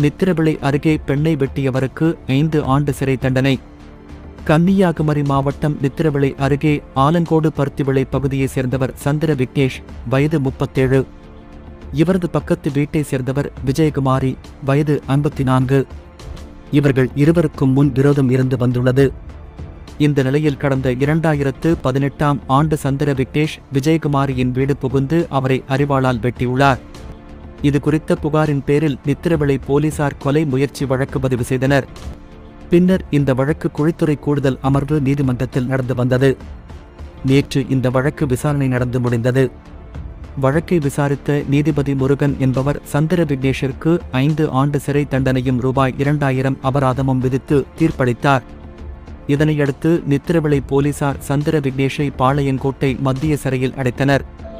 நித்திரவிளை அருகே பெண்ணை வெட்டியவருக்கு ஐந்து ஆண்டு சிறை தண்டனை கன்னியாகுமரி மாவட்டம் நித்திரவிளை அருகே ஆலங்கோடு பருத்திவிளை பகுதியைச் சேர்ந்தவர் சந்திர விக்னேஷ் வயது முப்பத்தேழு இவரது பக்கத்து வீட்டைச் சேர்ந்தவர் விஜயகுமாரி வயது ஐம்பத்தி நான்கு இவர்கள் இருவருக்கும் முன் விரோதம் இருந்து வந்துள்ளது இந்த நிலையில் கடந்த இரண்டாயிரத்து பதினெட்டாம் ஆண்டு சந்திர விக்னேஷ் விஜயகுமாரியின் வீடு புகுந்து அவரை அறிவாளால் வெட்டியுள்ளார் இது குறித்த புகாரின் பேரில் நித்திரவிளை போலீசார் கொலை முயற்சி வழக்கு பதிவு செய்தனர் பின்னர் இந்த வழக்கு குழித்துறை கூடுதல் அமர்வு நீதிமன்றத்தில் நடந்து வந்தது நேற்று இந்த வழக்கு விசாரணை நடந்து முடிந்தது வழக்கை விசாரித்த நீதிபதி முருகன் என்பவர் சந்திர விக்னேஷிற்கு ஐந்து ஆண்டு சிறை தண்டனையும் ரூபாய் இரண்டாயிரம் அபராதமும் விதித்து தீர்ப்பளித்தார் இதனையடுத்து நித்திரவிளை போலீசார் சந்திர விக்னேஷை பாளையங்கோட்டை மத்திய சிறையில் அடைத்தனர்